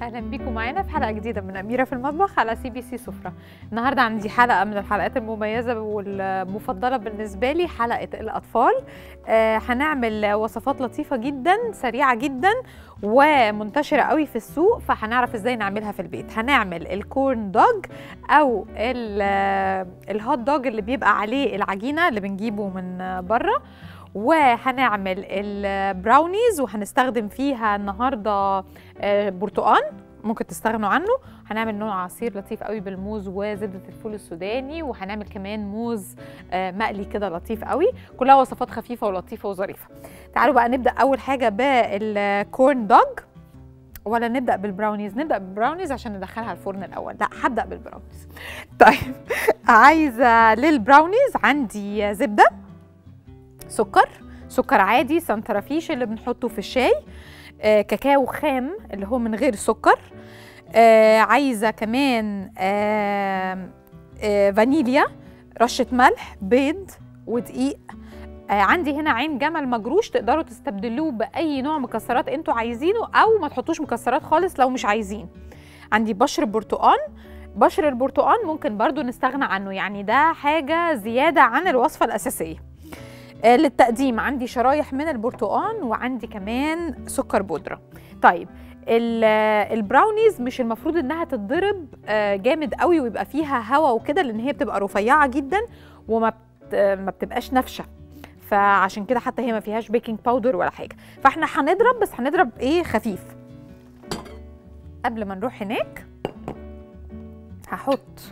اهلا بيكم معانا في حلقه جديده من اميره في المطبخ على سي بي سي سفره النهارده عندي حلقه من الحلقات المميزه والمفضله بالنسبه لي حلقه الاطفال آه هنعمل وصفات لطيفه جدا سريعه جدا ومنتشره قوي في السوق فهنعرف ازاي نعملها في البيت هنعمل الكورن دوج او الهوت دوج اللي بيبقى عليه العجينه اللي بنجيبه من بره وهنعمل البراونيز وهنستخدم فيها النهارده برتقان ممكن تستغنوا عنه هنعمل نوع عصير لطيف قوي بالموز وزبده الفول السوداني وهنعمل كمان موز مقلي كده لطيف قوي كلها وصفات خفيفه ولطيفه وظريفه تعالوا بقى نبدا اول حاجه بالكورن دوج ولا نبدا بالبراونيز نبدا بالبراونيز عشان ندخلها الفرن الاول لا هبدا بالبراونيز طيب عايزه للبراونيز عندي زبده سكر سكر عادي سنترافيش اللي بنحطه في الشاي آه كاكاو خام اللي هو من غير سكر آه عايزه كمان آه آه فانيليا رشه ملح بيض ودقيق آه عندي هنا عين جمل مجروش تقدروا تستبدلوه باي نوع مكسرات انتوا عايزينه او ما تحطوش مكسرات خالص لو مش عايزين عندي بشر برتقان بشر البرتقان ممكن برضو نستغنى عنه يعني ده حاجه زياده عن الوصفه الاساسيه للتقديم عندي شرايح من البرتقان وعندي كمان سكر بودره طيب البراونيز مش المفروض انها تتضرب جامد قوي ويبقى فيها هواء وكده لان هي بتبقى رفيعه جدا وما ما بتبقاش نافشه فعشان كده حتى هي ما فيهاش بيكنج باودر ولا حاجه فاحنا هنضرب بس هنضرب ايه خفيف قبل ما نروح هناك هحط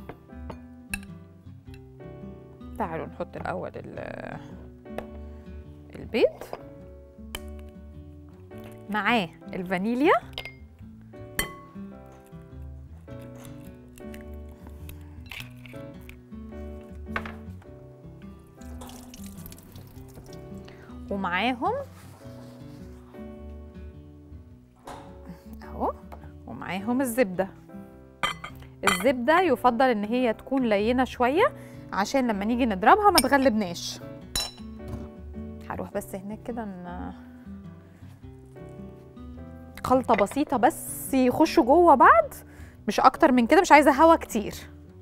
تعالوا نحط الاول البيض معاه الفانيليا ومعاهم اهو ومعاهم الزبده الزبده يفضل ان هي تكون لينه شويه عشان لما نيجي نضربها ما تغلبناش هروح بس هناك كده ان خلطه بسيطه بس يخشوا جوه بعض مش اكتر من كده مش عايزه هوا كتير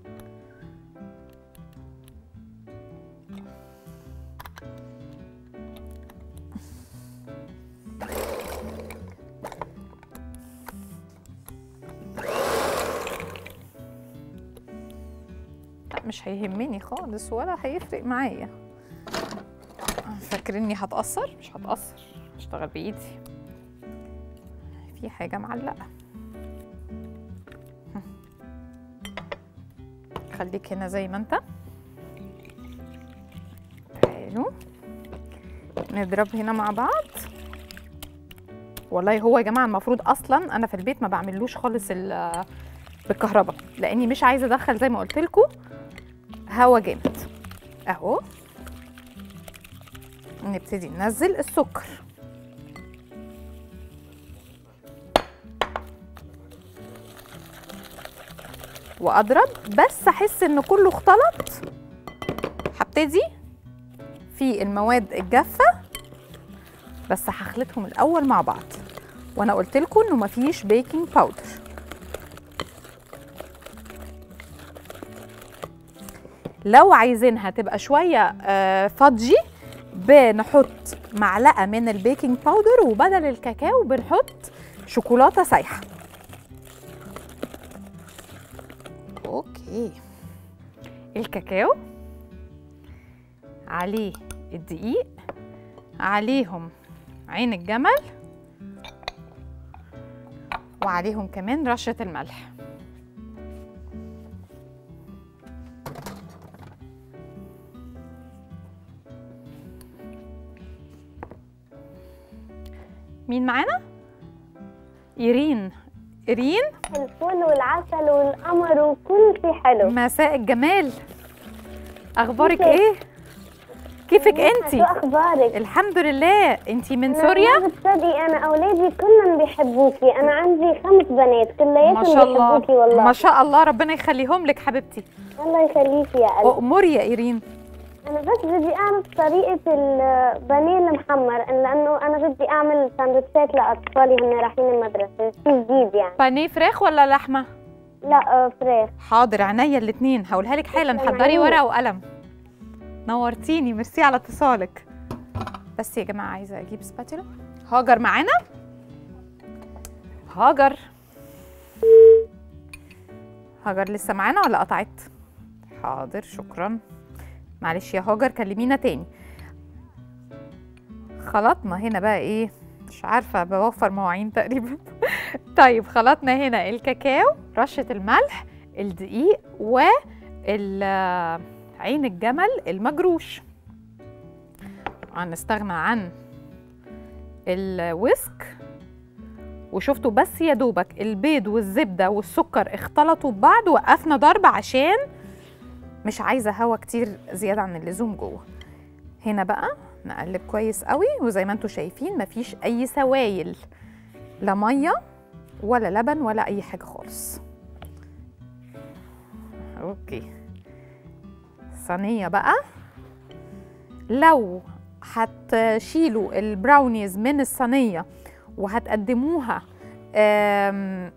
لا مش هيهمني خالص ولا هيفرق معايا فاكريني هتأثر مش هتأثر هشتغل بإيدي في حاجة معلقة خليك هنا زي ما انت تعالوا نضرب هنا مع بعض والله هو يا جماعة المفروض أصلا أنا في البيت ما بعملوش خالص بالكهرباء لأني مش عايزة أدخل زي ما قلت لكم هوا جامد أهو نبتدي ننزل السكر واضرب بس احس ان كله اختلط هبتدي في المواد الجافه بس هخلطهم الاول مع بعض وانا قلت لكم انه مفيش بيكنج باودر لو عايزينها تبقى شويه فادجي بنحط معلقه من البيكنج باودر وبدل الكاكاو بنحط شوكولاته سايحه اوكي الكاكاو عليه الدقيق عليهم عين الجمل وعليهم كمان رشه الملح مين معانا؟ إيرين إيرين الفل والعسل والقمر وكل شيء حلو مساء الجمال أخبارك إيه؟ كيفك أنت؟ شو أخبارك؟ الحمد لله أنت من سوريا؟ ما بتصدقي أنا أولادي كلهم بيحبوكي أنا عندي خمس بنات كلياتهم ما شاء الله بيحبوكي والله ما شاء الله ربنا يخليهم لك حبيبتي الله يخليكي يا قلبي أموري يا إيرين انا بس بدي اعرف طريقه البانيه المحمر لانه انا بدي اعمل سندوتشات لاطفالي هن رايحين المدرسه شيء جديد يعني بانيه فراخ ولا لحمه لا آه، فراخ حاضر عينيا الاثنين هقولها لك حالا تسلم حضري عينيك. ورقه وقلم نورتيني ميرسي على اتصالك بس يا جماعه عايزه اجيب سباتولا هاجر معانا هاجر هاجر لسه معانا ولا قطعت حاضر شكرا معلش يا هاجر كلمينا تاني خلطنا هنا بقى ايه مش عارفه بوفر مواعين تقريبا طيب خلطنا هنا الكاكاو رشه الملح الدقيق وال عين الجمل المجروش هنستغنى عن الويسك وشفتوا بس يا دوبك البيض والزبده والسكر اختلطوا ببعض وقفنا ضرب عشان مش عايزه هوا كتير زياده عن اللزوم جوه هنا بقى نقلب كويس قوي وزي ما انتم شايفين مفيش اي سوائل لا ميه ولا لبن ولا اي حاجه خالص اوكي صينيه بقى لو هتشيلوا البراونيز من الصينيه وهتقدموها آم،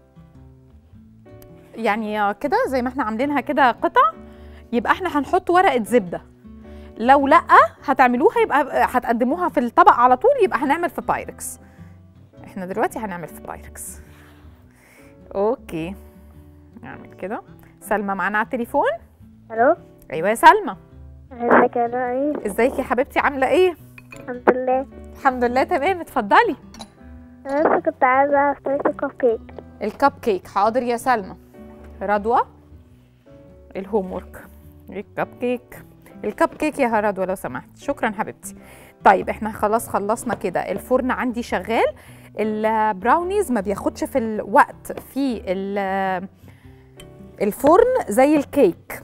يعني كده زي ما احنا عاملينها كده قطع يبقى احنا هنحط ورقه زبده لو لا هتعملوها يبقى هتقدموها في الطبق على طول يبقى هنعمل في بايركس احنا دلوقتي هنعمل في بايركس اوكي نعمل كده سلمى معانا على التليفون الو ايوه يا سلمى ازيك يا رئيس ازيك يا حبيبتي عامله ايه الحمد لله الحمد لله تمام اتفضلي انا بس كنت عايزه اعرف طريقه الكب كيك الكب كيك حاضر يا سلمى رضوى الهوم ورك الكب كيك الكب كيك يا رضوى لو سمحت شكرا حبيبتي طيب احنا خلاص خلصنا كده الفرن عندي شغال البراونيز ما بياخدش في الوقت في ال- الفرن زي الكيك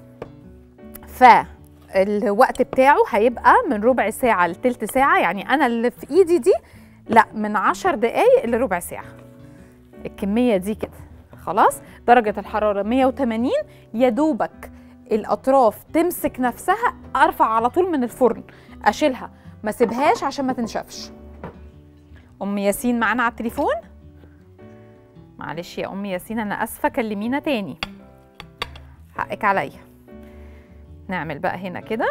فالوقت بتاعه هيبقى من ربع ساعة لتلت ساعة يعني أنا اللي في إيدي دي لا من عشر دقايق لربع ساعة الكمية دي كده خلاص درجة الحرارة 180 يا دوبك الأطراف تمسك نفسها أرفع على طول من الفرن أشيلها ما سيبهاش عشان ما تنشفش أم ياسين معانا على التليفون معلش يا أم ياسين أنا آسفة كلمينا تاني حقك عليا نعمل بقى هنا كده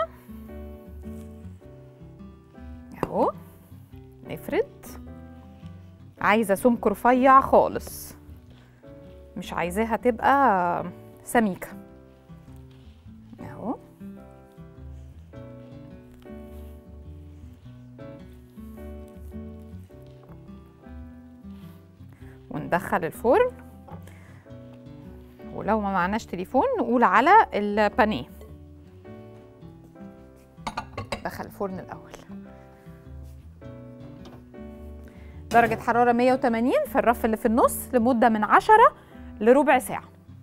اهو نفرد عايزه سمك رفيع خالص مش عايزاها تبقى سميكه اهو وندخل الفرن ولو ما معناش تليفون نقول على البانيه دخل الفرن الاول درجة حرارة 180 في الرف اللي في النص لمدة من 10 لربع ساعة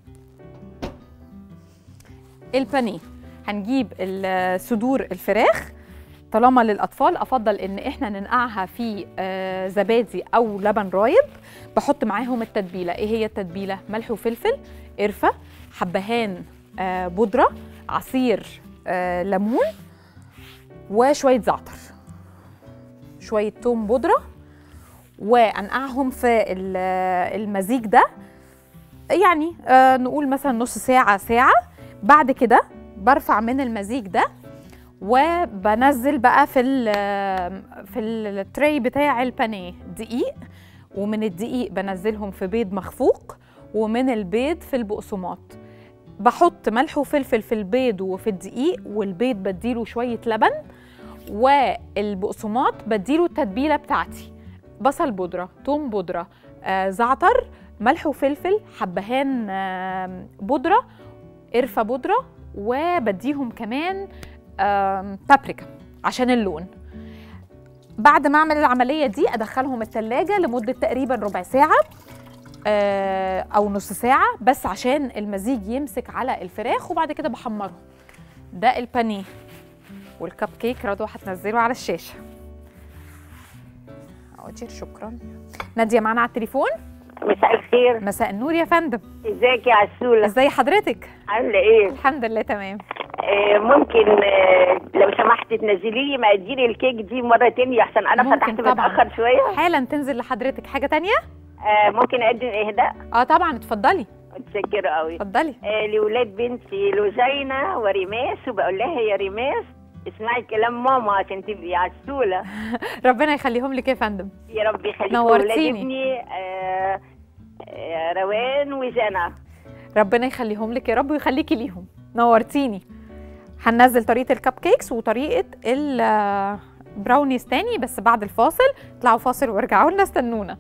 البانيه هنجيب ال- صدور الفراخ طالما للأطفال أفضل إن إحنا ننقعها في آه، زبادي أو لبن رايب بحط معاهم التتبيلة إيه هي التتبيلة؟ ملح وفلفل قرفة حبهان آه، بودرة عصير آه، ليمون وشوية زعتر شوية توم بودرة وانقعهم في ال- المزيج ده يعني آه، نقول مثلا نص ساعة ساعة بعد كده برفع من المزيج ده وبنزل بقى في ال في التري بتاع البانيه دقيق ومن الدقيق بنزلهم في بيض مخفوق ومن البيض في البقسماط بحط ملح وفلفل في البيض وفي الدقيق والبيض بديله شوية لبن والبقسماط بديله التتبيلة بتاعتي بصل بودرة توم بودرة آه زعتر ملح وفلفل حبهان آه بودرة قرفة بودرة وبديهم كمان آم، بابريكا عشان اللون بعد ما اعمل العمليه دي ادخلهم التلاجة لمده تقريبا ربع ساعه آه، او نص ساعه بس عشان المزيج يمسك على الفراخ وبعد كده بحمرهم ده البانيه والكب كيك رضوى هتنزله على الشاشه اجير شكرا ناديه معانا على التليفون مساء الخير مساء النور يا فندم ازيك يا عسولة ازي حضرتك عاملة ايه الحمد لله تمام آه، ممكن آه، لو سمحت تنزلي لي مقادير الكيك دي مره تانية احسن انا ممكن فتحت طبعاً. متاخر شويه حالا تنزل لحضرتك حاجه تانية آه، ممكن اقدم اهداء اه طبعا اتفضلي متشكره قوي اتفضلي آه، لولاد بنتي لوزينة وريماس وبقول لها يا ريماس اسمعي كلام ماما عشان تبقي عسولة ربنا يخليهم لك يا فندم يا رب يخليك نورتيني. ولاد ابني آه، آه، روان وجنى ربنا يخليهم لك يا رب ويخليكي ليهم نورتيني هننزل طريقه الكب كيكس وطريقه البراونيز تاني بس بعد الفاصل اطلعوا فاصل وارجعوا لنا استنونا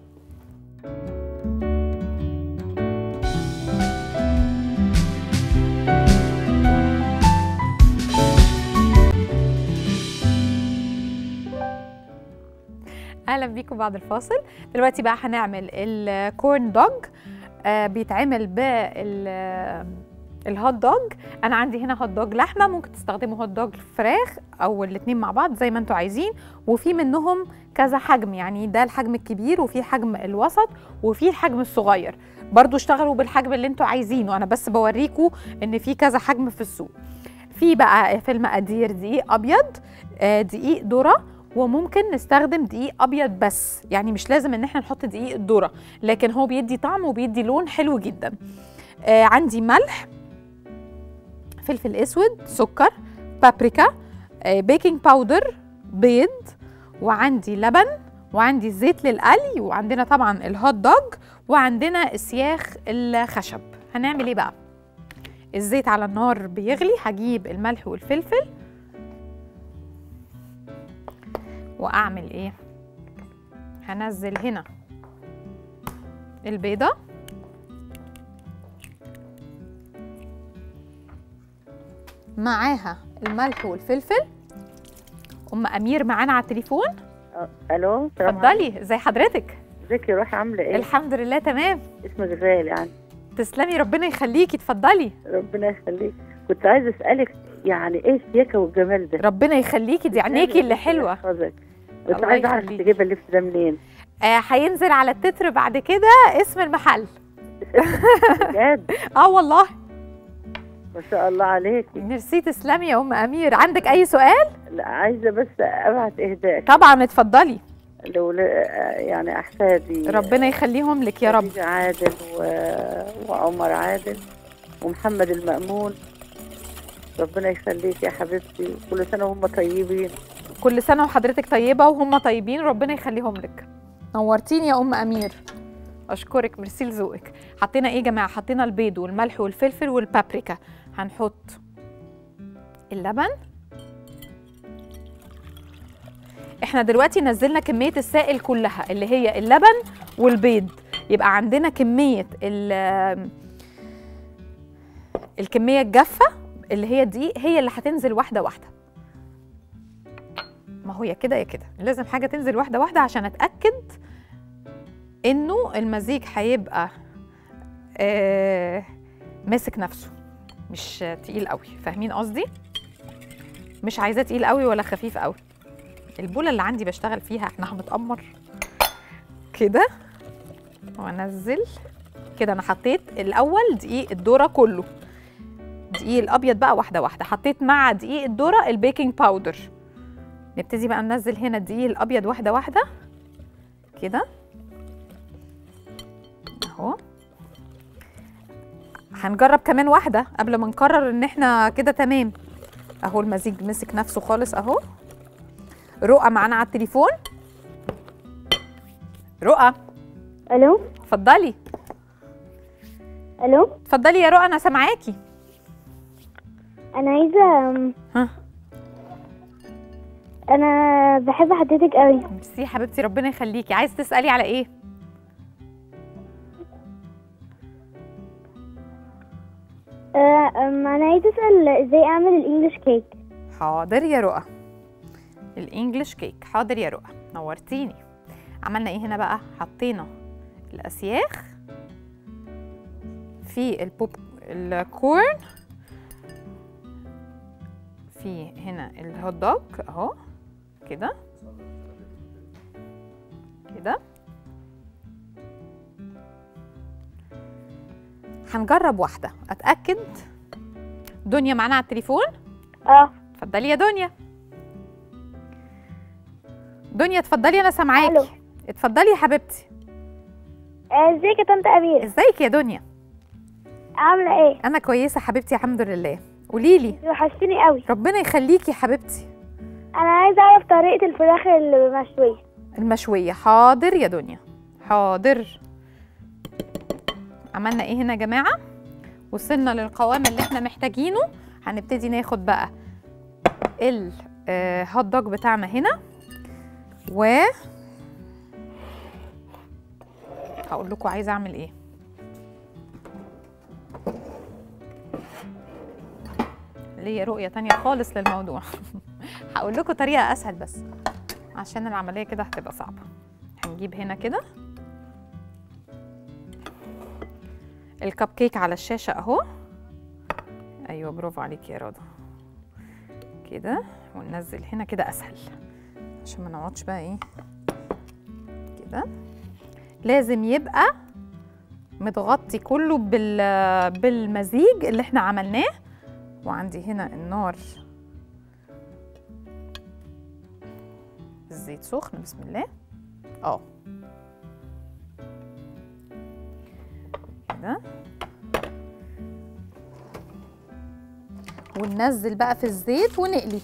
اهلا بيكم بعد الفاصل دلوقتي بقى هنعمل الكورن دوج آه بيتعمل بال الهوت دوج انا عندي هنا هوت دوج لحمه ممكن تستخدموا هوت دوج فراخ او الاتنين مع بعض زي ما انتوا عايزين وفي منهم كذا حجم يعني ده الحجم الكبير وفي الحجم الوسط وفي الحجم الصغير برضو اشتغلوا بالحجم اللي انتوا عايزينه انا بس بوريكم ان في كذا حجم في السوق في بقى في المقادير دقيق ابيض آه، دقيق ذره وممكن نستخدم دقيق ابيض بس يعني مش لازم ان احنا نحط دقيق الذره لكن هو بيدي طعم وبيدي لون حلو جدا آه عندي ملح فلفل اسود سكر بابريكا آه بيكنج باودر بيض وعندي لبن وعندي زيت للقلي وعندنا طبعا الهوت دوج وعندنا السياخ الخشب هنعمل ايه بقى الزيت على النار بيغلي هجيب الملح والفلفل واعمل ايه هنزل هنا البيضه معاها الملح والفلفل ام امير معانا على التليفون أه، الو السلام عليكم. اتفضلي ازي حضرتك ازيك يا روحي عامله ايه الحمد لله تمام اسمك غالي يعني تسلمي ربنا يخليكي اتفضلي ربنا يخليك كنت عايزه اسالك يعني ايه الشياكه والجمال ده ربنا يخليكي دي عينيكي اللي ربنا حلوه يحفظك بس الله عايزه اعرف يخليكي. تجيب اللبس ده منين آه هينزل على التتر بعد كده اسم المحل بجد اه والله ما شاء الله عليك ميرسي تسلمي يا ام امير عندك اي سؤال لا عايزه بس ابعت اهداء طبعا اتفضلي لو يعني احفادي ربنا يخليهم لك يا رب خديجة عادل و... وعمر عادل ومحمد المأمون ربنا يخليك يا حبيبتي كل سنه وهم طيبين كل سنه وحضرتك طيبه وهم طيبين ربنا يخليهم لك نورتيني يا ام امير اشكرك ميرسي لذوقك حطينا ايه يا جماعه حطينا البيض والملح والفلفل والبابريكا هنحط اللبن احنا دلوقتي نزلنا كميه السائل كلها اللي هي اللبن والبيض يبقى عندنا كميه ال- الكميه الجافه اللي هي دي هي اللي هتنزل واحده واحده ما هو يا كده يا كده لازم حاجه تنزل واحده واحده عشان اتاكد انه المزيج هيبقى آه ماسك نفسه مش تقيل قوي فاهمين قصدي مش عايزاه تقيل قوي ولا خفيف قوي البوله اللي عندي بشتغل فيها احنا هنتأمر كده وانزل كده انا حطيت الاول دقيق الذره كله دقيق الابيض بقى واحده واحده حطيت مع دقيق الذره البيكنج باودر نبتدي بقى ننزل هنا الدقيق الابيض واحده واحده كده اهو هنجرب كمان واحده قبل ما نقرر ان احنا كده تمام اهو المزيج مسك نفسه خالص اهو رؤى معانا على التليفون رؤى الو اتفضلي الو اتفضلي يا رؤى انا سامعاكي انا عايزه أم، ها انا بحب حضرتك قوي ميرسي حبيبتي ربنا يخليكي عايز تسالي على ايه آه، أم، انا عايزه اسال ازاي اعمل الانجليش كيك حاضر يا رؤى الانجليش كيك حاضر يا رؤى نورتيني عملنا ايه هنا بقى حطينا الاسياخ في البوب الكورن في هنا الهوت دوج اهو كده كده هنجرب واحده اتاكد دنيا معانا على التليفون اه اتفضلي يا دنيا دنيا اتفضلي انا ألو. سامعاكي اتفضلي يا حبيبتي ازيك يا طنط اميره ازيك يا دنيا عامله ايه انا كويسه حبيبتي الحمد لله قولي لي وحشتني قوي ربنا يخليكي يا حبيبتي انا عايزه اعرف طريقه الفراخ المشويه المشويه حاضر يا دنيا حاضر عملنا ايه هنا يا جماعه وصلنا للقوام اللي احنا محتاجينه هنبتدي ناخد بقى الهوت دوج بتاعنا هنا و هقول لكم عايزه اعمل ايه ليا رؤيه تانية خالص للموضوع هقول لكم طريقه اسهل بس عشان العمليه كده هتبقى صعبه هنجيب هنا كده الكب كيك على الشاشه اهو ايوه برافو عليك يا رضا كده وننزل هنا كده اسهل عشان ما نقعدش بقى ايه كده لازم يبقى متغطي كله بال بالمزيج اللي احنا عملناه وعندي هنا النار الزيت سخن بسم الله اه كده وننزل بقى في الزيت ونقلي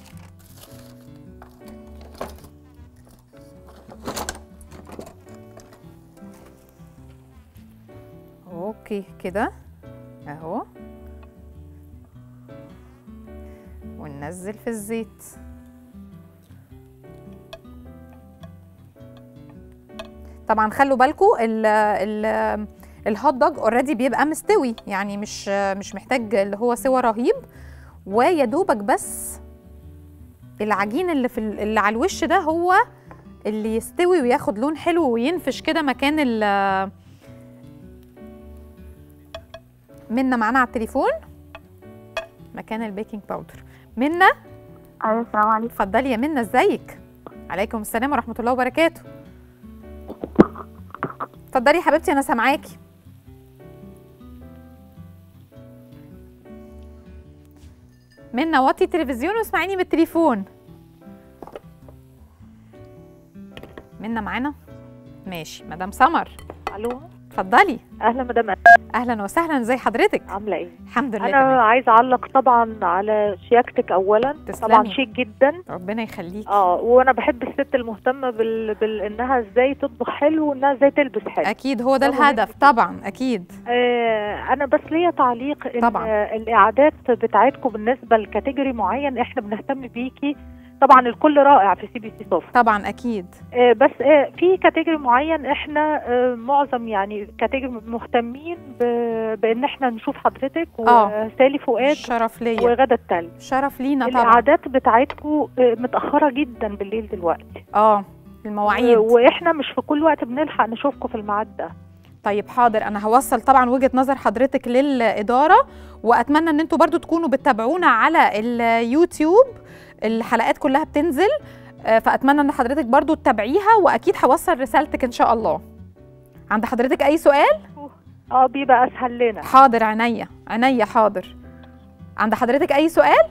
اوكي كده اهو وننزل في الزيت طبعا خلوا بالكم ال ال الهوت دوج اوريدي بيبقى مستوي يعني مش مش محتاج اللي هو سوى رهيب ويا دوبك بس العجين اللي في ال- اللي على الوش ده هو اللي يستوي وياخد لون حلو وينفش كده مكان ال منا معانا على التليفون مكان البيكنج باودر منا ايوه السلام عليكم اتفضلي يا منا ازيك عليكم السلام ورحمه الله وبركاته اتفضلي يا حبيبتي انا سامعاكي منا وطي التلفزيون واسمعيني من التليفون منا معانا ماشي مدام سمر الو اتفضلي اهلا مدام اهلا وسهلا ازي حضرتك عامله ايه الحمد لله انا تمام عايزه اعلق طبعا على شياكتك اولا تسلمي. طبعا شيك جدا ربنا يخليكي اه وانا بحب الست المهتمه بال... بال... انها ازاي تطبخ حلو وانها ازاي تلبس حلو اكيد هو ده ده مهم الهدف طبعا اكيد آه انا بس ليا تعليق ان طبعاً. آه، الاعداد بتاعتكم بالنسبه لكاتيجوري معين احنا بنهتم بيكي طبعا الكل رائع في سي بي سي صفر طبعا اكيد آه، بس آه، في كاتيجوري معين احنا آه، معظم يعني كاتيجوري مهتمين ب- بان احنا نشوف حضرتك آه. وسالي فؤاد شرف ليا وغدا التلج شرف لينا طبعا الاعداد بتاعتكم متاخره جدا بالليل دلوقتي اه المواعيد آه، واحنا مش في كل وقت بنلحق نشوفكم في الميعاد ده طيب حاضر انا هوصل طبعا وجهة نظر حضرتك للإدارة وأتمنى ان انتوا برضو تكونوا بتتابعونا على اليوتيوب الحلقات كلها بتنزل آه، فأتمنى ان حضرتك برضو تتابعيها وأكيد هوصل رسالتك إن شاء الله عند حضرتك أي سؤال؟ اه بيبقى اسهل لنا حاضر عينيا عينيا حاضر عند حضرتك أي سؤال؟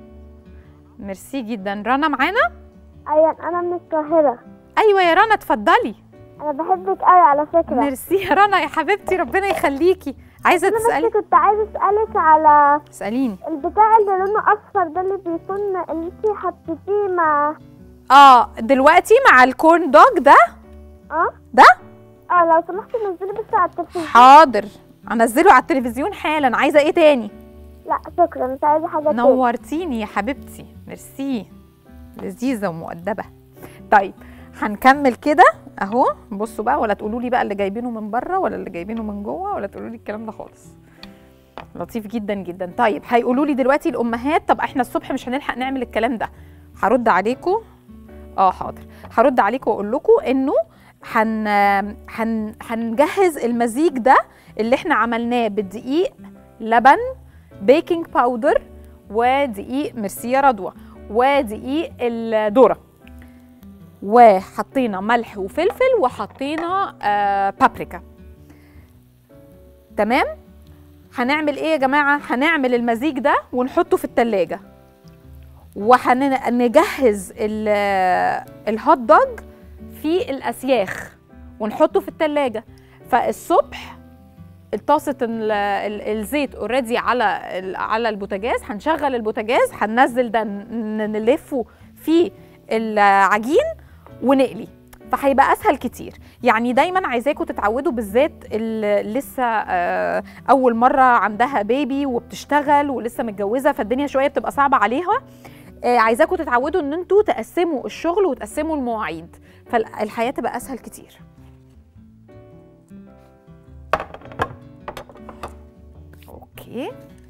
ميرسي جدا رنا معانا؟ ايوه انا من القاهره أيوة يا رنا اتفضلي انا بحبك قوي على فكره ميرسي يا رنا يا حبيبتي ربنا يخليكي عايزة انا بس تسألي كنت عايزه اسالك على اسأليني البتاع اللي لونه اصفر ده اللي بيكون اللي انتي حطيتيه مع اه دلوقتي مع الكورن دوج ده اه ده؟ اه لو سمحتي نزلي بس على التلفزيون حاضر انزله على التلفزيون حالا عايزه ايه تاني لا شكرا مش عايزه حاجه تاني نورتيني يا حبيبتي ميرسي لذيذه ومؤدبه طيب هنكمل كده اهو بصوا بقى ولا تقولوا لي بقى اللي جايبينه من بره ولا اللي جايبينه من جوه ولا تقولوا لي الكلام ده خالص لطيف جدا جدا طيب هيقولوا لي دلوقتي الامهات طب احنا الصبح مش هنلحق نعمل الكلام ده هرد عليكم اه حاضر هرد عليكم واقول لكم انه هن... هن... هنجهز المزيج ده اللي احنا عملناه بالدقيق لبن بيكنج باودر ودقيق ميرسي يا رضوى ودقيق الذره وحطينا ملح وفلفل وحطينا آه بابريكا تمام هنعمل ايه يا جماعه هنعمل المزيج ده ونحطه في التلاجة وهنجهز الهوت دوج في الاسياخ ونحطه في التلاجة فالصبح طاسه ال- ال- الزيت اوريدي على ال- على البوتاجاز هنشغل البوتاجاز هننزل ده ن- نلفه في العجين ونقلي فهيبقى اسهل كتير يعني دايما عايزاكم تتعودوا بالذات اللي لسه آه، اول مره عندها بيبي وبتشتغل ولسه متجوزه فالدنيا شويه بتبقى صعبه عليها آه، عايزاكم تتعودوا ان انتوا تقسموا الشغل وتقسموا المواعيد فالحياه تبقى اسهل كتير اوكي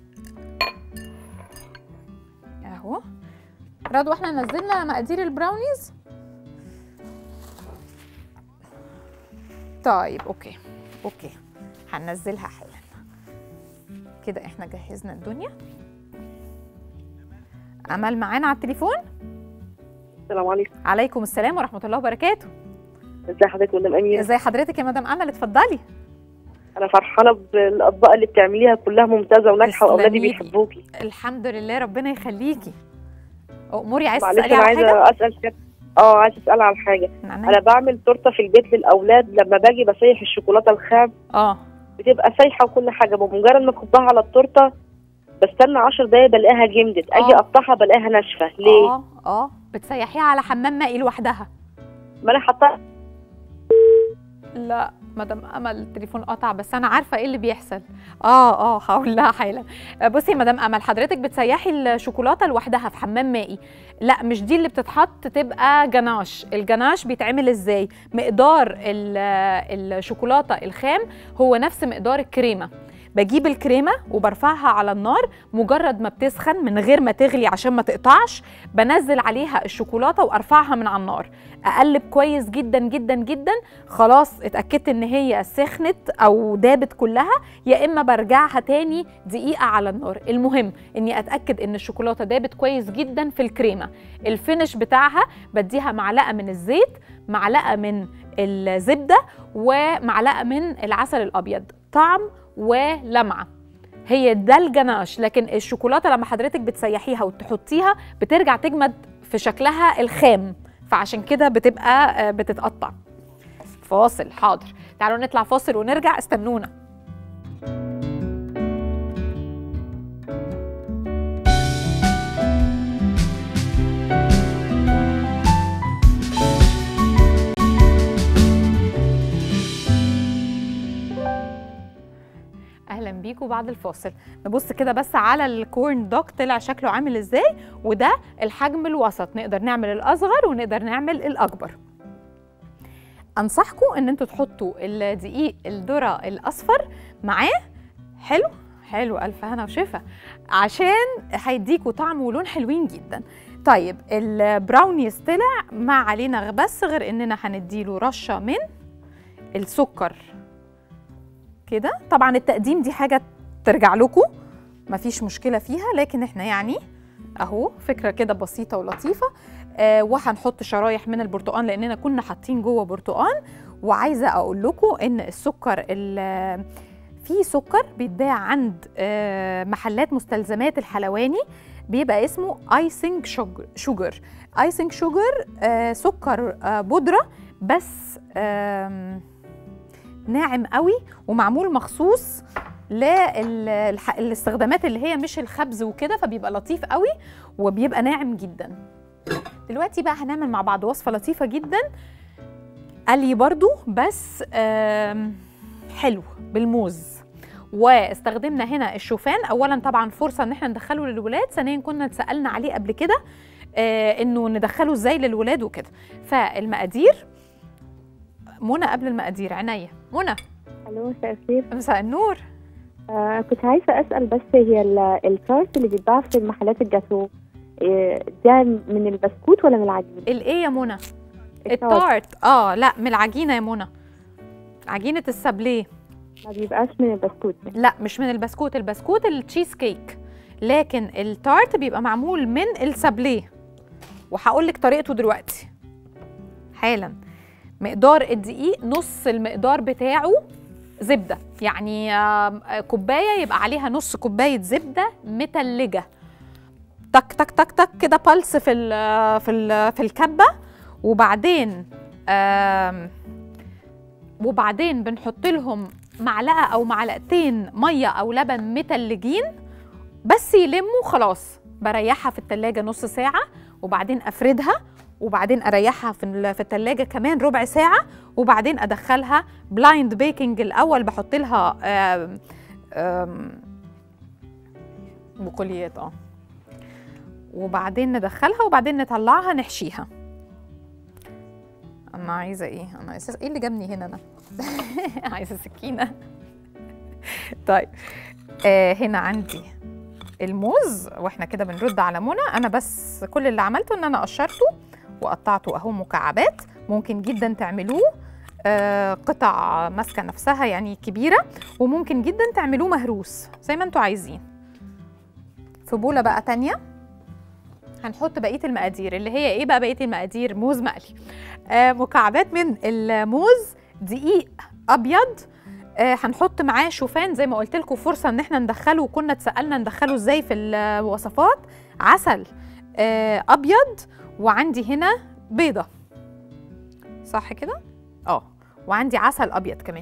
اهو رضوى احنا نزلنا مقادير البراونيز طيب اوكي اوكي هننزلها حالا كده احنا جهزنا الدنيا امل معانا على التليفون السلام عليكم عليكم السلام ورحمه الله وبركاته ازي حضرتك مدام اميره ازي حضرتك يا مدام امل اتفضلي انا فرحانه بالاطباق اللي بتعمليها كلها ممتازه وناجحه واولادي تسلميلي. بيحبوكي الحمد لله ربنا يخليكي اموري عايزه معلش تسالي انا على عايزه حاجه اسال كده اه عايزه اسال على حاجه نعم. انا بعمل تورته في البيت للاولاد لما باجي بسيح الشوكولاته الخام اه بتبقى سايحه وكل حاجه بمجرد ما اكبها على التورته بستنى 10 دقايق بلاقيها جمدت اجي آه. اقطعها بلاقيها ناشفه ليه اه اه بتسيحيها على حمام مائي لوحدها ما انا حاطاها لا مدام امل التليفون قطع بس انا عارفه ايه اللي بيحصل اه اه هقول لها حالا آه، بصي يا مدام امل حضرتك بتسيحي الشوكولاته لوحدها في حمام مائي لا مش دي اللي بتتحط تبقى جناش الجناش بيتعمل ازاي مقدار ال- الشوكولاته الخام هو نفس مقدار الكريمه بجيب الكريمه وبرفعها على النار مجرد ما بتسخن من غير ما تغلي عشان ما تقطعش بنزل عليها الشوكولاته وارفعها من على النار اقلب كويس جدا جدا جدا خلاص اتاكدت ان هي سخنت او دابت كلها يا اما برجعها تاني دقيقه على النار المهم اني اتاكد ان الشوكولاته دابت كويس جدا في الكريمه الفينش بتاعها بديها معلقه من الزيت معلقه من الزبده ومعلقه من العسل الابيض طعم ولمعه هي ده الجناش لكن الشوكولاته لما حضرتك بتسيحيها وتحطيها بترجع تجمد في شكلها الخام فعشان كده بتبقى آه، بتتقطع فاصل حاضر تعالوا نطلع فاصل ونرجع استنونا اهلا بيكم بعد الفاصل نبص كده بس على الكورن دوج طلع شكله عامل ازاي وده الحجم الوسط نقدر نعمل الاصغر ونقدر نعمل الاكبر انصحكم ان انتوا تحطوا الدقيق الذره الاصفر معاه حلو حلو الف هنا وشفا عشان هيديكوا طعم ولون حلوين جدا طيب البراونيز طلع ما علينا بس غير اننا هنديله رشه من السكر كده طبعا التقديم دي حاجه ترجع لكم مفيش مشكله فيها لكن احنا يعني اهو فكره كده بسيطه ولطيفه آه وهنحط شرايح من البرتقال لاننا كنا حاطين جوه برتقال وعايزه اقول لكم ان السكر ال- في سكر بيتباع عند آه محلات مستلزمات الحلواني بيبقى اسمه ايسنج شوجر ايسنج شوجر آه سكر آه بودره بس آم، ناعم قوي ومعمول مخصوص للاستخدامات اللي هي مش الخبز وكده فبيبقى لطيف قوي وبيبقى ناعم جدا دلوقتي بقى هنعمل مع بعض وصفه لطيفه جدا قلي برضو بس آم، حلو بالموز واستخدمنا هنا الشوفان اولا طبعا فرصه ان احنا ندخله للولاد ثانيا كنا اتسالنا عليه قبل كده آه انه ندخله ازاي للولاد وكده فالمقادير منى قبل المقادير عينيا منى الو مساء الخير مساء النور آه كنت عايزه اسال بس هي ال- التارت اللي بيتباع في محلات الجاتو آه، ده من البسكوت ولا من العجين؟ الايه يا منى التارت اه لا من العجينه يا منى عجينه السابليه ما بيبقاش من البسكوت لا مش من البسكوت البسكوت التشيز كيك لكن التارت بيبقى معمول من السابليه وهقول لك طريقته دلوقتي حالا مقدار الدقيق نص المقدار بتاعه زبده يعني آم، آه، كوبايه يبقى عليها نص كوبايه زبده متلجه تك تك تك تك كده بلس في ال في ال في الكبه وبعدين آم، وبعدين بنحط لهم معلقه او معلقتين ميه او لبن متلجين بس يلموا خلاص بريحها في التلاجة نص ساعة وبعدين أفردها وبعدين أريحها في ال- في التلاجة كمان ربع ساعة وبعدين أدخلها بلايند بيكنج الأول بحط لها آم، آم، بقوليات اه وبعدين ندخلها وبعدين نطلعها نحشيها انا عايزه ايه انا اساس ايه اللي جابني هنا انا عايزه سكينه طيب آه هنا عندي الموز واحنا كده بنرد على منى انا بس كل اللي عملته ان انا قشرته وقطعته اهو مكعبات ممكن جدا تعملوه آه قطع ماسكه نفسها يعني كبيره وممكن جدا تعملوه مهروس زي ما انتوا عايزين في بوله بقى تانية هنحط بقيه المقادير اللي هي ايه بقى بقيه المقادير موز مقلي آه مكعبات من الموز دقيق ابيض آه هنحط معاه شوفان زي ما قلت لكم فرصه ان احنا ندخله وكنا اتسالنا ندخله ازاي في الوصفات عسل آه ابيض وعندي هنا بيضه صح كده اه وعندي عسل ابيض كمان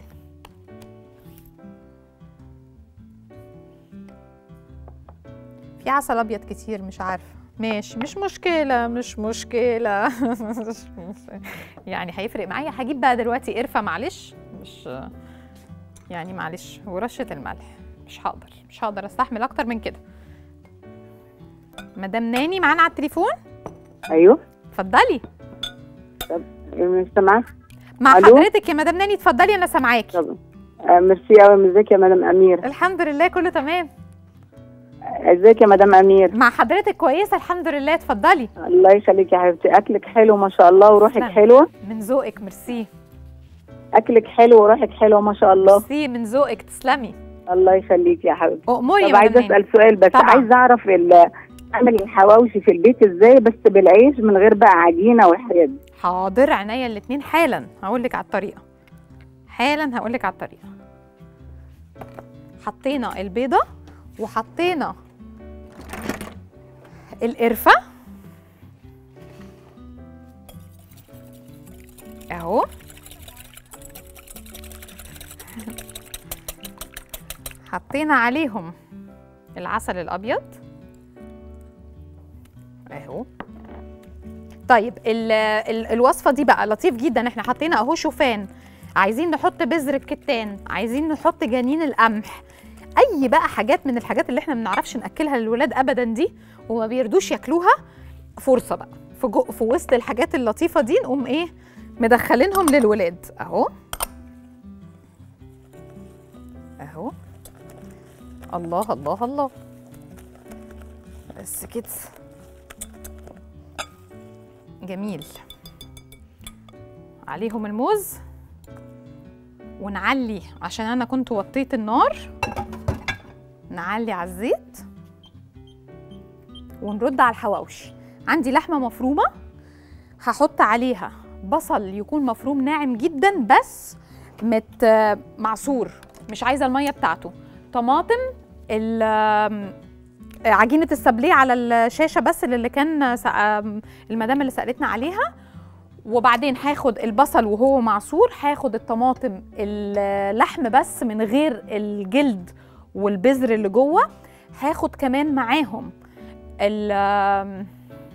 في عسل ابيض كتير مش عارفه ماشي مش مشكله مش مشكله يعني هيفرق معايا هجيب بقى دلوقتي قرفه معلش مش يعني معلش ورشه الملح مش هقدر مش هقدر استحمل اكتر من كده مدام ناني معانا على التليفون ايوه اتفضلي مش سامعه مع ألو؟ حضرتك يا مدام ناني اتفضلي انا سامعاكي طب آه، ميرسي قوي ازيك يا مدام امير الحمد لله كله تمام ازيك يا مدام امير مع حضرتك كويسه الحمد لله اتفضلي الله يخليك يا حبيبتي اكلك حلو ما شاء الله وروحك تسلمي. حلوه من ذوقك ميرسي اكلك حلو وروحك حلوه ما شاء الله ميرسي من ذوقك تسلمي الله يخليك يا حبيبتي اموري يا طب عايزه مدام ناني اسال سؤال بس طبعا. عايزه اعرف ال- اعمل الحواوشي في البيت ازاي بس بالعيش من غير بقى عجينه والحاجات دي حاضر عينيا الاتنين حالا هقول لك على الطريقه حالا هقول لك على الطريقه حطينا البيضه وحطينا القرفه اهو حطينا عليهم العسل الابيض اهو طيب ال ال الوصفه دي بقى لطيف جدا احنا حطينا اهو شوفان عايزين نحط بذر الكتان عايزين نحط جنين القمح اي بقى حاجات من الحاجات اللي احنا ما بنعرفش ناكلها للولاد ابدا دي وما بيردوش ياكلوها فرصه بقى في, جو في وسط الحاجات اللطيفه دي نقوم ايه مدخلينهم للولاد اهو اهو الله الله الله بس كده جميل عليهم الموز ونعلي عشان انا كنت وطيت النار نعلي على الزيت ونرد على الحواوشي عندي لحمه مفرومه هحط عليها بصل يكون مفروم ناعم جدا بس مت معصور مش عايزه الميه بتاعته طماطم ال- عجينه السابليه على الشاشه بس اللي كان سأ- المدام اللي سالتنا عليها وبعدين هاخد البصل وهو معصور هاخد الطماطم اللحم بس من غير الجلد والبذر اللي جوه هاخد كمان معاهم ال-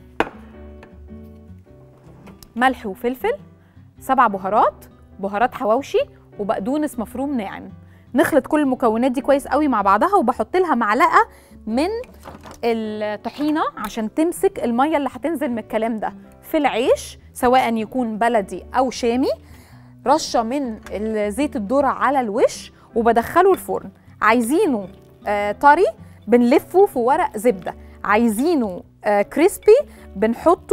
ملح وفلفل سبع بهارات بهارات حواوشي وبقدونس مفروم ناعم نخلط كل المكونات دي كويس قوي مع بعضها وبحط لها معلقه من الطحينه عشان تمسك الميه اللي هتنزل من الكلام ده في العيش سواء يكون بلدي او شامي رشه من زيت الذره على الوش وبدخله الفرن عايزينه آه طري بنلفه في ورق زبده عايزينه آه كريسبي بنحطه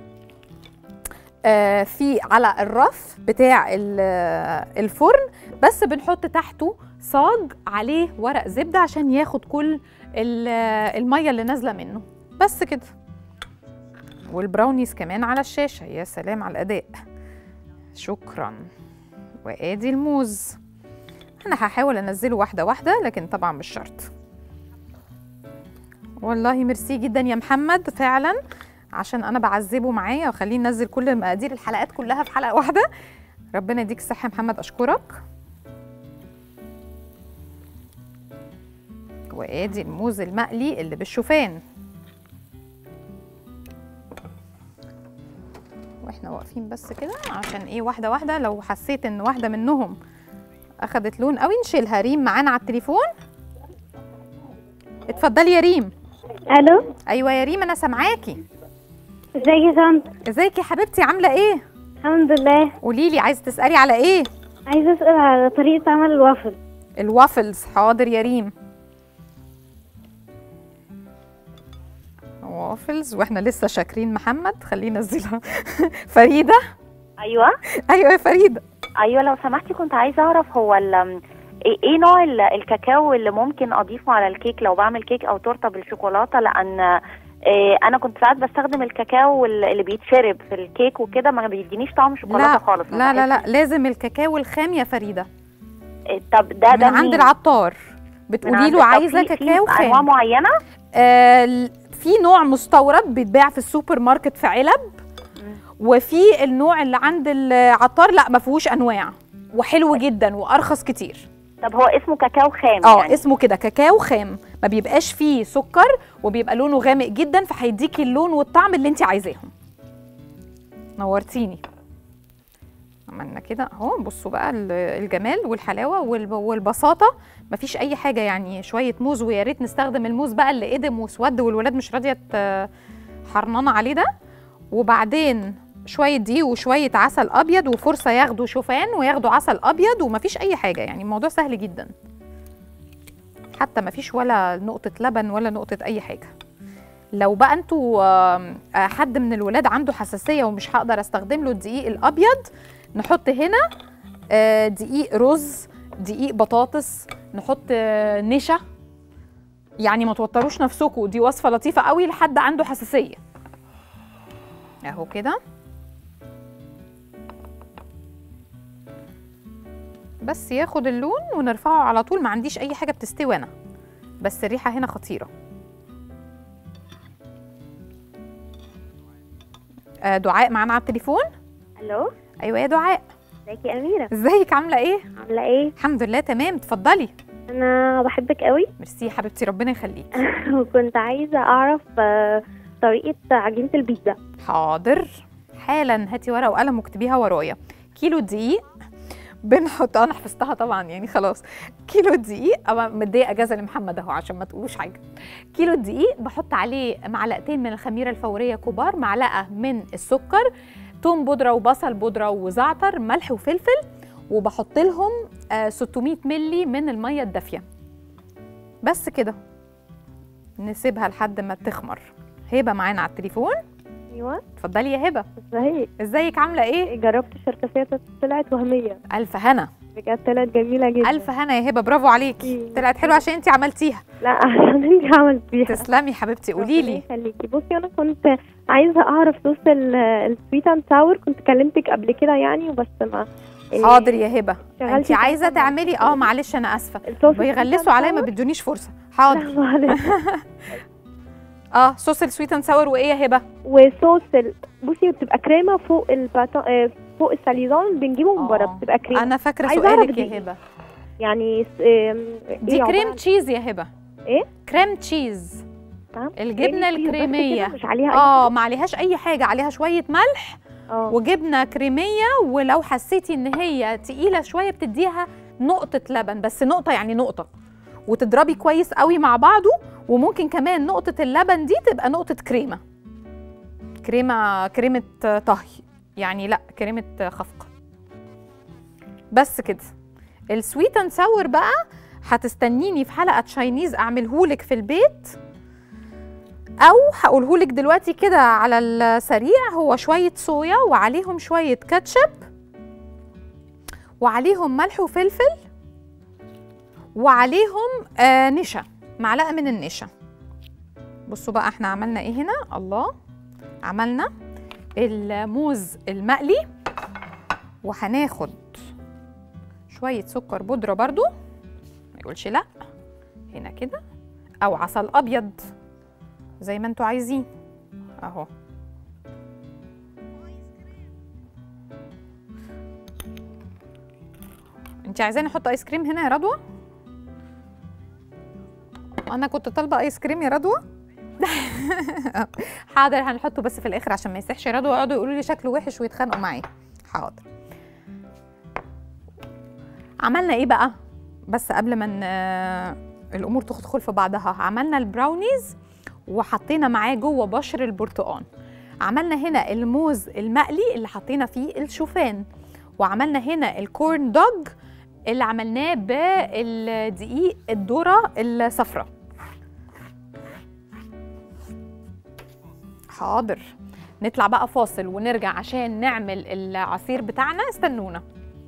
آه في على الرف بتاع ال- آه، الفرن بس بنحط تحته صاج عليه ورق زبده عشان ياخد كل ال- آه، الميه اللي نازله منه بس كده والبراونيز كمان على الشاشه يا سلام على الاداء شكرا وادي الموز انا هحاول انزله واحده واحده لكن طبعا مش شرط والله ميرسي جدا يا محمد فعلا عشان انا بعذبه معايا وخليه ينزل كل مقادير الحلقات كلها في حلقه واحده ربنا يديك الصحه يا محمد اشكرك وادي الموز المقلي اللي بالشوفان واحنا واقفين بس كده عشان ايه واحده واحده لو حسيت ان واحده منهم اخدت لون قوي نشيلها ريم معانا على التليفون اتفضلي يا ريم الو ايوه يا ريم انا سامعاكي ازيك يا سند ازيك يا حبيبتي عامله ايه الحمد لله قولي لي عايزه تسالي على ايه عايزه اسال على طريقه عمل الوافل الوافلز حاضر يا ريم وافلز واحنا لسه شاكرين محمد خليه ينزلها فريده ايوه ايوه يا فريده ايوه لو سمحتي كنت عايزه اعرف هو ال ايه إيه نوع ال- الكاكاو اللي ممكن اضيفه على الكيك لو بعمل كيك او تورته بالشوكولاته لان إيه انا كنت ساعات بستخدم الكاكاو ال- اللي بيتشرب في الكيك وكده ما بيدينيش طعم شوكولاته لا خالص ما لا لا بحسش. لا لازم الكاكاو الخام يا فريده إيه طب ده من ده عند مين؟ العطار من بتقولي عند- له طب عايزه في- في كاكاو انواع خام معينه آه ال- في نوع مستورد بيتباع في السوبر ماركت في علب وفي النوع اللي عند العطار لا ما فيهوش انواع وحلو جدا وارخص كتير طب هو اسمه كاكاو خام اه يعني اسمه كده كاكاو خام ما بيبقاش فيه سكر وبيبقى لونه غامق جدا فهيديكي اللون والطعم اللي انت عايزاهم نورتيني عملنا كده اهو بصوا بقى ال- الجمال والحلاوه والب- والبساطه مفيش اي حاجه يعني شويه موز ويا ريت نستخدم الموز بقى اللي قدم وسود والولاد مش راضيه ت- حرنانه عليه ده وبعدين شويه دقيق وشويه عسل ابيض وفرصه ياخدوا شوفان وياخدوا عسل ابيض ومفيش اي حاجه يعني الموضوع سهل جدا حتى مفيش ولا نقطه لبن ولا نقطه اي حاجه لو بقى انتوا آم، آه، حد من الولاد عنده حساسيه ومش هقدر استخدم له الدقيق الابيض نحط هنا آه، دقيق رز دقيق بطاطس نحط آه، نشا يعني ما توتروش نفسكم دي وصفه لطيفه قوي لحد عنده حساسيه اهو كده بس ياخد اللون ونرفعه على طول ما عنديش اي حاجه بتستوي انا بس الريحه هنا خطيره آه، دعاء معانا على التليفون الو ايوه يا دعاء ازيك يا اميره ازيك عامله ايه عامله ايه الحمد لله تمام اتفضلي انا بحبك قوي ميرسي يا حبيبتي ربنا يخليك وكنت عايزه اعرف آه، طريقه عجينه البيتزا حاضر حالا هاتي ورقه وقلم واكتبيها ورايا كيلو دقيق بنحط انا حفظتها طبعا يعني خلاص كيلو دقيق اما مديه اجازه لمحمد اهو عشان ما تقولوش حاجه كيلو دقيق بحط عليه معلقتين من الخميره الفوريه كبار معلقه من السكر توم بودره وبصل بودره وزعتر ملح وفلفل وبحط لهم آه، 600 ملي من الميه الدافيه بس كده نسيبها لحد ما تخمر هبه معانا على التليفون ايوه اتفضلي يا هبه ازيك ازيك عامله ايه جربت الشركسيه طلعت وهميه الف هنا بجد طلعت جميله جدا الف هنا يا هبه برافو عليكي ميرسي. طلعت حلوه عشان انت عملتيها لا عشان انت عملتيها تسلمي حبيبتي قولي لي خليكي بصي انا كنت عايزه اعرف صوص السويت اند ساور كنت كلمتك قبل كده يعني وبس ما حاضر يا هبه شغلتي انت عايزه طبعاً. تعملي اه معلش انا اسفه الصوص بيغلسوا عليا ما بيدونيش فرصه حاضر لا معلش. اه صوص السويت اند ساور وايه يا هبه وصوص ال... بصي بتبقى كريمه فوق الباتا... آه، فوق الساليزون بنجيبه من بره آه. بتبقى كريمه انا فاكره عايزة أعرف سؤالك دي يا هبه يعني س- آم، دي إيه عبارة كريم عن- تشيز يا هبه ايه كريم تشيز تمام؟ الجبنه كريم تشيز بس الكريميه كده، مش عليها أي اه ما عليهاش اي حاجه عليها شويه ملح اه وجبنه كريميه ولو حسيتي ان هي تقيله شويه بتديها نقطه لبن بس نقطه يعني نقطه وتضربي كويس قوي مع بعضه وممكن كمان نقطه اللبن دي تبقى نقطه كريمه كريمه كريمه طهي يعني لا كريمه خفق بس كده السويت اند ساور بقى هتستنيني في حلقه تشاينيز اعملهولك في البيت او هقولهولك دلوقتي كده على السريع هو شويه صويا وعليهم شويه كاتشب وعليهم ملح وفلفل وعليهم آه نشا معلقه من النشا بصوا بقى احنا عملنا ايه هنا الله عملنا الموز المقلي وهناخد شويه سكر بودره برضو ما يقولش لا هنا كده او عسل ابيض زي ما انتوا عايزين اهو انت عايزاني احط ايس كريم هنا يا رضوى انا كنت طالبه ايس كريم يا رضوى حاضر هنحطه بس في الاخر عشان ما يسيحش يا رضوى يقعدوا يقولوا لي شكله وحش ويتخانقوا معايا حاضر عملنا ايه بقى بس قبل ما ن- الامور تدخل في بعضها عملنا البراونيز وحطينا معاه جوه بشر البرتقال عملنا هنا الموز المقلي اللي حطينا فيه الشوفان وعملنا هنا الكورن دوج اللي عملناه بالدقيق الذره الصفراء حاضر نطلع بقى فاصل ونرجع عشان نعمل العصير بتاعنا استنونا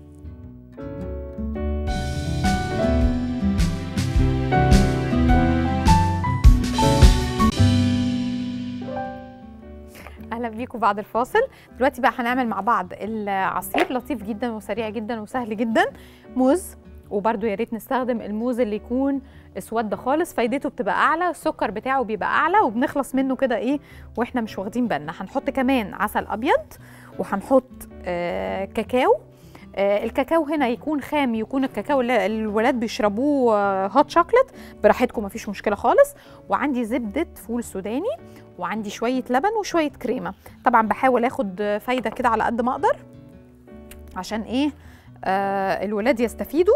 اهلا بيكم بعد الفاصل دلوقتي بقى هنعمل مع بعض العصير لطيف جدا وسريع جدا وسهل جدا موز وبرده يا ريت نستخدم الموز اللي يكون اسود خالص فايدته بتبقى اعلى السكر بتاعه بيبقى اعلى وبنخلص منه كده ايه واحنا مش واخدين بالنا هنحط كمان عسل ابيض وهنحط آه كاكاو آه الكاكاو هنا يكون خام يكون الكاكاو اللي الولاد بيشربوه آه هوت شوكليت براحتكم مفيش مشكله خالص وعندي زبده فول سوداني وعندي شويه لبن وشويه كريمه طبعا بحاول اخد فايده كده على قد ما اقدر عشان ايه آه الولاد يستفيدوا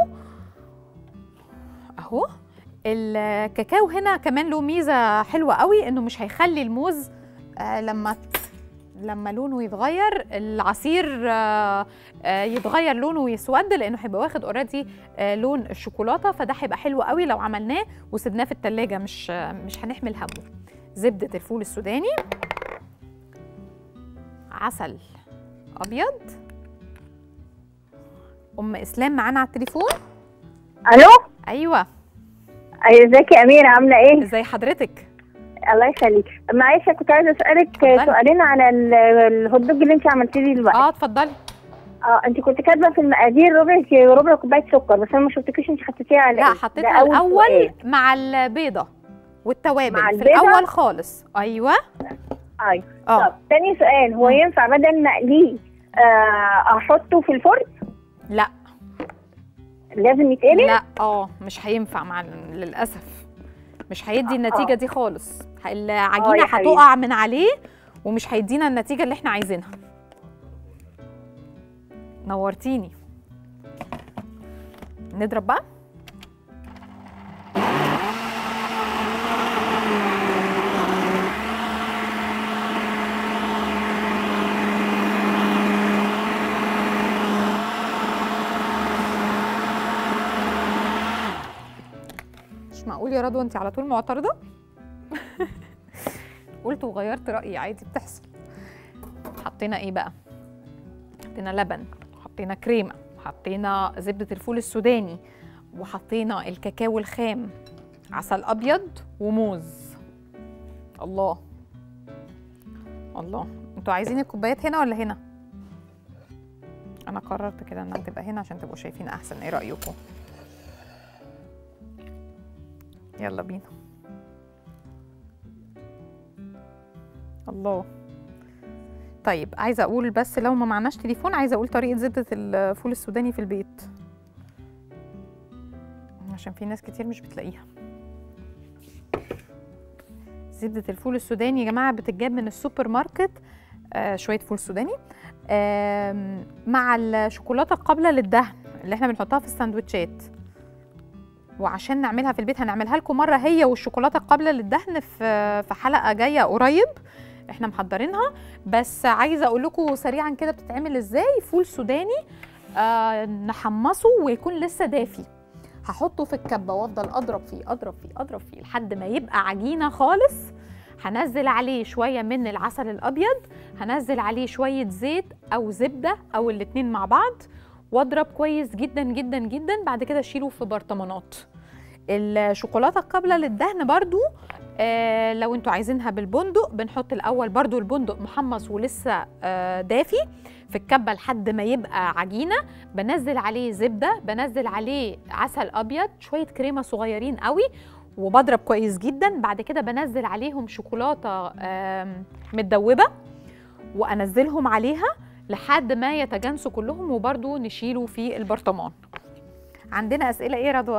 اهو الكاكاو هنا كمان له ميزه حلوه قوي انه مش هيخلي الموز آه لما لما لونه يتغير العصير آه آه يتغير لونه ويسود لانه هيبقى واخد اوريدي آه لون الشوكولاته فده هيبقى حلو قوي لو عملناه وسبناه في التلاجة مش آه مش هنحمل همه زبده الفول السوداني عسل ابيض ام اسلام معانا على التليفون الو ايوه أيوة، ازيك يا اميره عامله ايه ازي حضرتك الله يخليك معلش كنت عايزه اسالك سؤالين على ال- الهوت دوج اللي انت عملتيه لي دلوقتي اه اتفضلي اه انت كنت كاتبه في المقادير ربع ك- ربع كوبايه سكر بس انا ما شفتكيش انت حطيتيها على لا ايه حطيتها ده أول الاول سؤال. مع البيضه والتوابل مع في البيضة؟ الاول خالص ايوه ايوه اه طب تاني سؤال هو ينفع بدل ما اقليه آه احطه في الفرن لا لازم يتقلي لا اه مش هينفع مع للاسف مش هيدي النتيجه دي خالص آه العجينه يا حبيبي. هتقع من عليه ومش هيدينا النتيجه اللي احنا عايزينها نورتيني نضرب بقى مش معقول يا رضوى انت على طول معترضه قلت وغيرت رايي عادي بتحصل حطينا ايه بقى حطينا لبن حطينا كريمه حطينا زبده الفول السوداني وحطينا الكاكاو الخام عسل ابيض وموز الله الله انتوا عايزين الكوبايات هنا ولا هنا انا قررت كده انها تبقى هنا عشان تبقوا شايفين احسن ايه رايكم يلا بينا الله طيب عايزه اقول بس لو ما معناش تليفون عايزه اقول طريقه زبده الفول السوداني في البيت عشان في ناس كتير مش بتلاقيها زبده الفول السوداني يا جماعه بتتجاب من السوبر ماركت آه شويه فول سوداني آه مع الشوكولاته القابله للدهن اللي احنا بنحطها في الساندوتشات وعشان نعملها في البيت هنعملها لكم مره هي والشوكولاته القابله للدهن في في حلقه جايه قريب احنا محضرينها بس عايزه اقول لكم سريعا كده بتتعمل ازاي فول سوداني آه نحمصه ويكون لسه دافي هحطه في الكبه وافضل اضرب فيه اضرب فيه اضرب فيه لحد ما يبقى عجينه خالص هنزل عليه شويه من العسل الابيض هنزل عليه شويه زيت او زبده او الاتنين مع بعض واضرب كويس جدا جدا جدا بعد كده اشيله في برطمانات الشوكولاته القابله للدهن برضو آه لو انتوا عايزينها بالبندق بنحط الاول برضو البندق محمص ولسه آه دافي في الكبه لحد ما يبقى عجينه بنزل عليه زبده بنزل عليه عسل ابيض شويه كريمه صغيرين قوي وبضرب كويس جدا بعد كده بنزل عليهم شوكولاته آم، متدوبه وانزلهم عليها لحد ما يتجانسوا كلهم وبرده نشيله في البرطمان عندنا اسئله ايه يا رضوى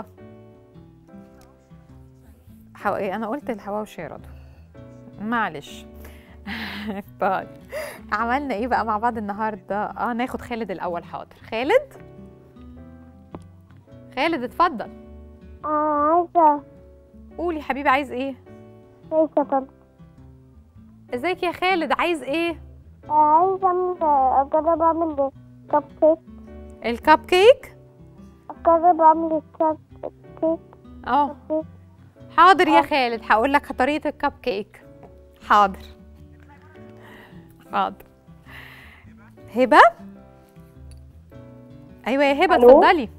حو... إيه انا قلت الحواوشي يا رضوى معلش طيب عملنا ايه بقى مع بعض النهارده اه ناخد خالد الاول حاضر خالد خالد اتفضل اه عايزة قولي حبيبي عايز ايه عايزة طب ازيك يا خالد عايز ايه عايزة أعمل أجرب أعمل كب كيك الكب كيك أجرب أعمل الكب كيك اه حاضر يا خالد هقول لك طريقه الكب كيك حاضر حاضر هبه ايوه يا هبه ألو؟ اتفضلي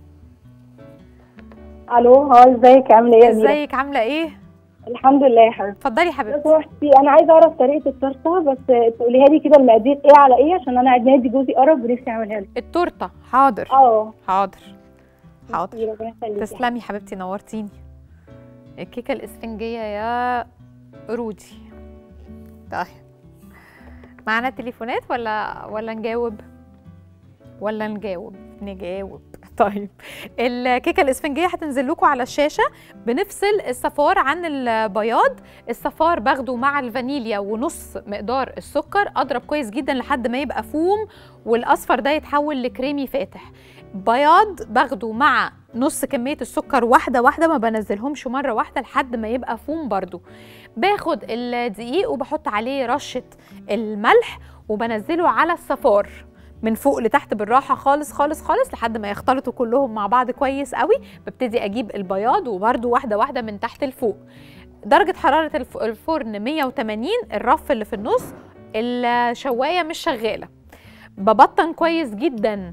الو هو ازيك عامله ايه يا أميرة؟ ازيك عامله ايه الحمد لله يا حبيبتي اتفضلي لو حبيبتي سمحتي انا عايزه اعرف طريقه التورته بس تقوليها لي كده المقادير ايه على ايه عشان انا عيد ميلادي جوزي قرب ونفسي اعملها له التورته حاضر اه حاضر حاضر ربنا يخليكي تسلمي حبيبتي نورتيني الكيكه الاسفنجيه يا رودي طيب معانا تليفونات ولا ولا نجاوب ولا نجاوب نجاوب طيب الكيكه الاسفنجيه هتنزل لكم على الشاشه بنفصل الصفار عن البياض الصفار باخده مع الفانيليا ونص مقدار السكر اضرب كويس جدا لحد ما يبقى فوم والاصفر ده يتحول لكريمي فاتح بياض باخده مع نص كمية السكر واحدة واحدة ما بنزلهمش مرة واحدة لحد ما يبقى فوم برضو باخد الدقيق وبحط عليه رشة الملح وبنزله على الصفار من فوق لتحت بالراحة خالص خالص خالص لحد ما يختلطوا كلهم مع بعض كويس قوي ببتدي أجيب البياض وبرده واحدة واحدة من تحت لفوق درجة حرارة الف- الفرن 180 الرف اللي في النص الشواية مش شغالة ببطن كويس جدا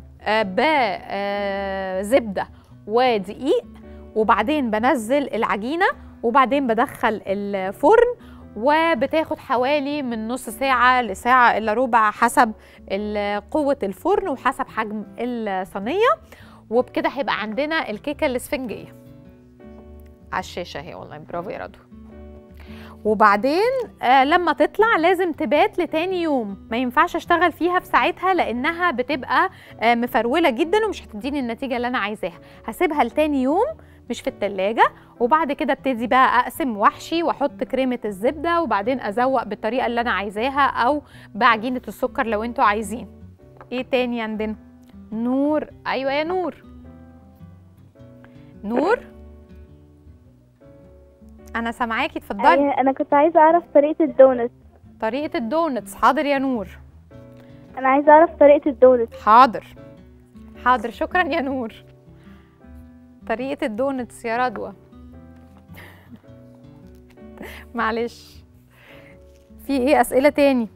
بزبدة ودقيق وبعدين بنزل العجينة وبعدين بدخل الفرن وبتاخد حوالي من نص ساعة لساعة إلا ربع حسب ال- قوة الفرن وحسب حجم الصينية وبكده هيبقى عندنا الكيكة الاسفنجية على الشاشة اهي والله برافو يا رضوى وبعدين آه لما تطلع لازم تبات لتاني يوم ما ينفعش اشتغل فيها في ساعتها لانها بتبقى آه مفرولة جدا ومش هتديني النتيجة اللي انا عايزاها هسيبها لتاني يوم مش في التلاجة وبعد كده ابتدي بقى اقسم وحشي واحط كريمة الزبدة وبعدين ازوق بالطريقة اللي انا عايزاها او بعجينة السكر لو انتوا عايزين ايه تاني عندنا نور ايوه يا نور نور انا سامعاكي اتفضلي أيوة، انا كنت عايزه اعرف طريقه الدونت طريقة الدونتس حاضر يا نور انا عايزه اعرف طريقه الدونت حاضر حاضر شكرا يا نور طريقة الدونتس يا رضوى معلش في ايه اسئلة تاني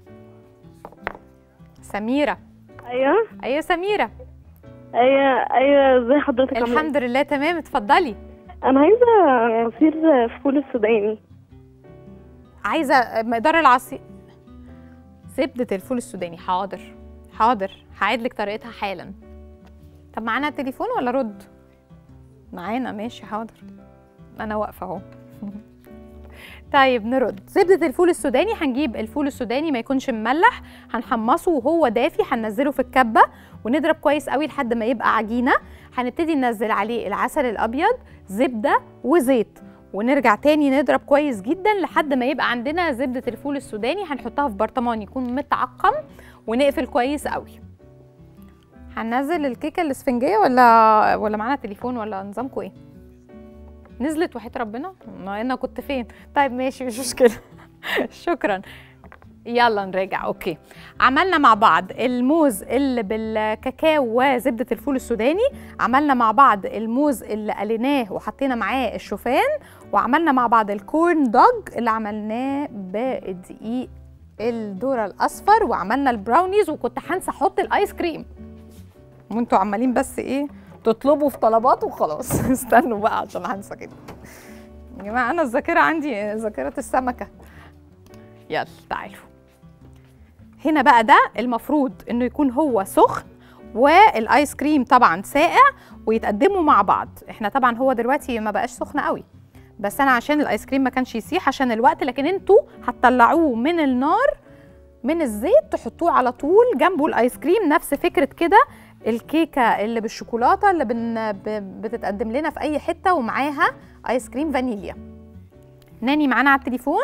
سميرة ايوه ايوه سميرة ايوه ايوه ازي حضرتك عاملة الحمد لله تمام اتفضلي إيه؟ انا عايزه عصير فول السوداني عايزة مقدار العصير زبدة الفول السوداني حاضر حاضر هعيد لك طريقتها حالا طب معانا تليفون ولا رد معانا ماشي حاضر انا واقفه اهو طيب نرد زبدة الفول السوداني هنجيب الفول السوداني ما يكونش مملح هنحمصه وهو دافي هننزله في الكبة ونضرب كويس قوي لحد ما يبقى عجينة هنبتدي ننزل عليه العسل الأبيض زبدة وزيت ونرجع تاني نضرب كويس جدا لحد ما يبقى عندنا زبدة الفول السوداني هنحطها في برطمان يكون متعقم ونقفل كويس قوي هننزل الكيكة الاسفنجية ولا ولا معانا تليفون ولا نظامكم ايه نزلت وحياة ربنا ما انا كنت فين طيب ماشي مش مشكلة شكرا يلا نراجع اوكي عملنا مع بعض الموز اللي بالكاكاو وزبدة الفول السوداني عملنا مع بعض الموز اللي قليناه وحطينا معاه الشوفان وعملنا مع بعض الكورن دوج اللي عملناه بالدقيق الذرة الاصفر وعملنا البراونيز وكنت هنسى احط الايس كريم وانتوا عمالين بس ايه تطلبوا في طلبات وخلاص استنوا بقى عشان هنسى كده يا جماعه انا الذاكره عندي ذاكره السمكه يلا تعالوا هنا بقى ده المفروض انه يكون هو سخن والايس كريم طبعا ساقع ويتقدموا مع بعض احنا طبعا هو دلوقتي ما بقاش سخن قوي بس انا عشان الايس كريم ما كانش يسيح عشان الوقت لكن انتوا هتطلعوه من النار من الزيت تحطوه على طول جنبه الايس كريم نفس فكره كده الكيكه اللي بالشوكولاته اللي بن... ب- بتتقدم لنا في اي حته ومعاها ايس كريم فانيليا ناني معانا على التليفون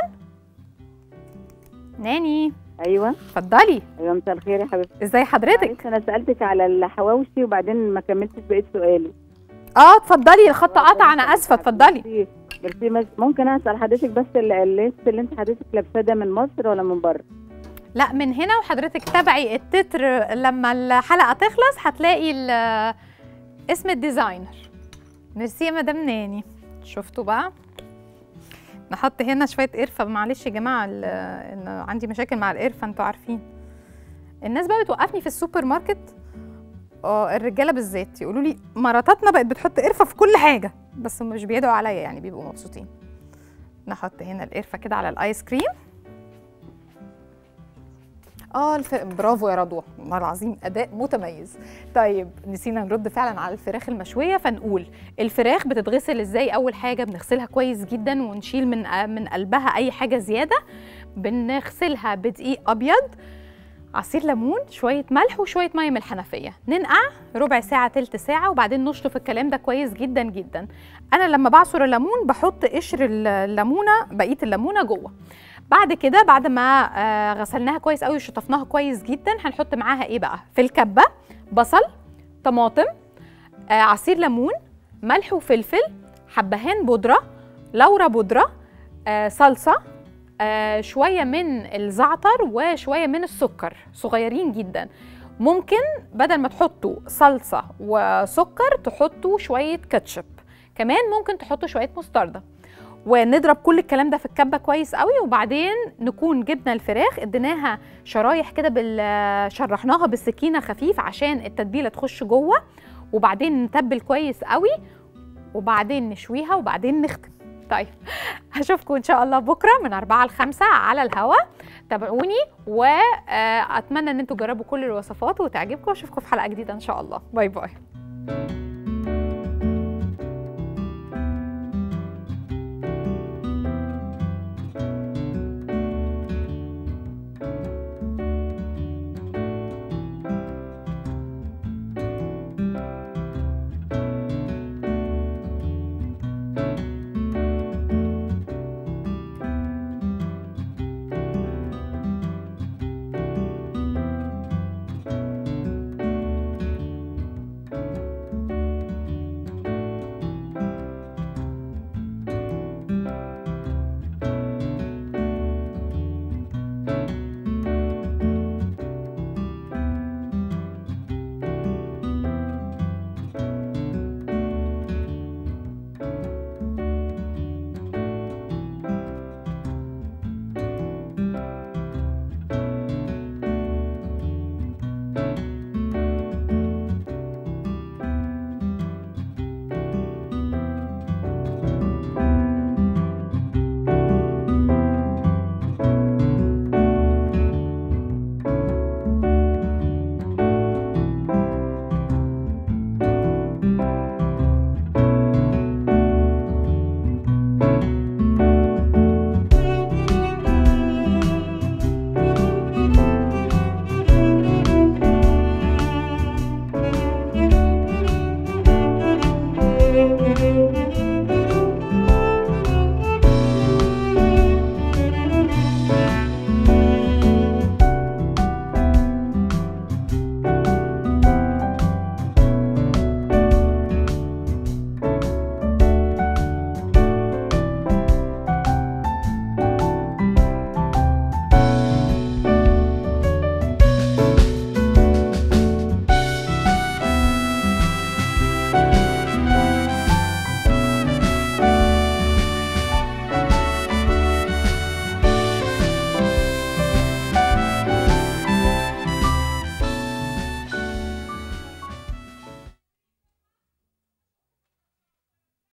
ناني ايوه اتفضلي ايوه مساء الخير يا حبيبتي ازاي حضرتك معلش انا سالتك على الحواوشي وبعدين ما كملتش بقيه سؤالي اه اتفضلي الخط قطع انا اسفه اتفضلي ميرسي بس ممكن اسال حضرتك بس ال- اللبس اللي انت حضرتك لابساه ده من مصر ولا من بره لا من هنا وحضرتك تابعي التتر لما الحلقه تخلص هتلاقي ال- اسم الديزاينر ميرسي يا مدام ناني شفتوا بقى نحط هنا شويه قرفه معلش يا جماعه ال- إن عندي مشاكل مع القرفه انتوا عارفين الناس بقى بتوقفني في السوبر ماركت اه الرجاله بالذات يقولوا لي مراتاتنا بقت بتحط قرفه في كل حاجه بس هم مش بيدعوا عليا يعني بيبقوا مبسوطين نحط هنا القرفه كده على الايس كريم اه الف... برافو يا رضوى والله العظيم اداء متميز طيب نسينا نرد فعلا على الفراخ المشويه فنقول الفراخ بتتغسل ازاي اول حاجه بنغسلها كويس جدا ونشيل من من قلبها اي حاجه زياده بنغسلها بدقيق ابيض عصير ليمون شويه ملح وشويه ميه من الحنفيه ننقع ربع ساعه تلت ساعه وبعدين نشطف الكلام ده كويس جدا جدا انا لما بعصر الليمون بحط قشر الليمونه بقيه الليمونه جوه بعد كده بعد ما آه، غسلناها كويس قوي وشطفناها كويس جدا هنحط معاها ايه بقى في الكبه بصل طماطم آه، عصير ليمون ملح وفلفل حبهان بودره لورا بودره آه، صلصه آه، شويه من الزعتر وشويه من السكر صغيرين جدا ممكن بدل ما تحطوا صلصه وسكر تحطوا شويه كاتشب كمان ممكن تحطوا شويه مستردة ونضرب كل الكلام ده في الكبه كويس قوي وبعدين نكون جبنا الفراخ اديناها شرايح كده بال شرحناها بالسكينه خفيف عشان التتبيله تخش جوه وبعدين نتبل كويس قوي وبعدين نشويها وبعدين نختم طيب هشوفكم ان شاء الله بكره من 4 ل 5 على الهوا تابعوني واتمنى ان انتوا تجربوا كل الوصفات وتعجبكم واشوفكم في حلقه جديده ان شاء الله باي باي